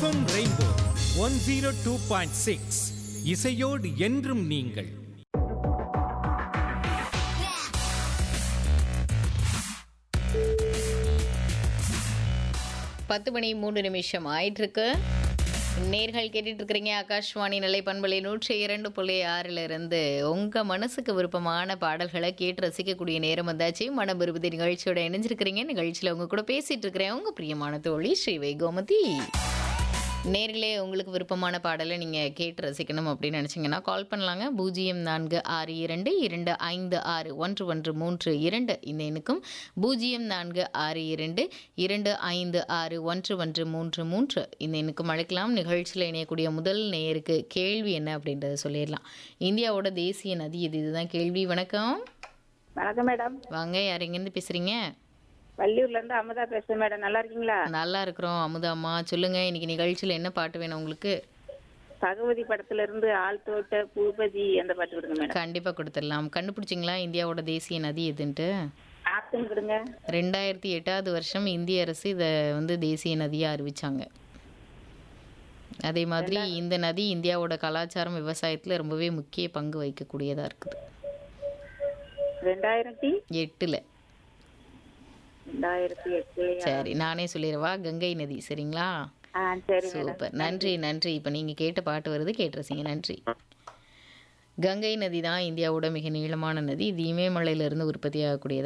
FM rainbow one zero two point six இசையோடு என்றும் நீங்கள் பத்து மணி மூணு நிமிஷம் ஆயிட்டிருக்கு நேர்கள் கேட்டுட்டு இருக்கிறீங்க ஆகாஷ்வாணி நிலை பண்பலை நூற்றி இரண்டு புள்ளி ஆறுல இருந்து உங்க மனசுக்கு விருப்பமான பாடல்களை கேட்டு ரசிக்கக்கூடிய நேரம் வந்தாச்சு மனம் விரும்புதி நிகழ்ச்சியோட இணைஞ்சிருக்கிறீங்க நிகழ்ச்சியில் உங்க கூட பேசிட்டு இருக்கிறேன் உங்க பிரியமான தோழி ஸ்ரீவை கோமதி நேர்களே உங்களுக்கு விருப்பமான பாடலை நீங்கள் கேட்டு ரசிக்கணும் அப்படின்னு நினச்சிங்கன்னா கால் பண்ணலாங்க பூஜ்ஜியம் நான்கு ஆறு இரண்டு இரண்டு ஐந்து ஆறு ஒன்று ஒன்று மூன்று இரண்டு இந்த எண்ணுக்கும் பூஜ்ஜியம் நான்கு ஆறு இரண்டு இரண்டு ஐந்து ஆறு ஒன்று ஒன்று மூன்று மூன்று இந்த எண்ணுக்கும் அழைக்கலாம் நிகழ்ச்சியில் இணையக்கூடிய முதல் நேயருக்கு கேள்வி என்ன அப்படின்றத சொல்லிடலாம் இந்தியாவோட தேசிய நதி இது இதுதான் கேள்வி வணக்கம் வணக்கம் மேடம் வாங்க யார் எங்கேருந்து பேசுகிறீங்க வள்ளியூர்ல இருந்து அமுதா பேசுறேன் மேடம் நல்லா இருக்கீங்களா நல்லா இருக்கிறோம் அமுதாம்மா சொல்லுங்கள் இன்னைக்கு நிகழ்ச்சியில் என்ன பாட்டு வேணும் உங்களுக்கு பகவதி படத்துல இருந்து ஆள் தோட்ட பூபதி அந்த பாட்டு கொடுங்க மேடம் கண்டிப்பாக கொடுத்துடலாம் கண்டுபிடிச்சிங்களா இந்தியாவோட தேசிய நதி எதுன்ட்டு ஆப்ஷன் கொடுங்க ரெண்டாயிரத்தி எட்டாவது வருஷம் இந்திய அரசு இதை வந்து தேசிய நதியாக அறிவிச்சாங்க அதே மாதிரி இந்த நதி இந்தியாவோட கலாச்சாரம் விவசாயத்தில் ரொம்பவே முக்கிய பங்கு வகிக்கக்கூடியதாக இருக்குது ரெண்டாயிரத்தி எட்டில் ரெண்டாயிரத்தி எட்டு சரி நானே சொல்லிடுவா கங்கை நதி சரிங்களா ஆ சரி மேடம் சூப்பர் நன்றி நன்றி இப்போ நீங்கள் கேட்ட பாட்டு வருது கேட்டுருசீங்க நன்றி கங்கை நதி தான் இந்தியாவோட மிக நீளமான நதி இது இமயமலையிலிருந்து உற்பத்தி ஆகக்கூடியது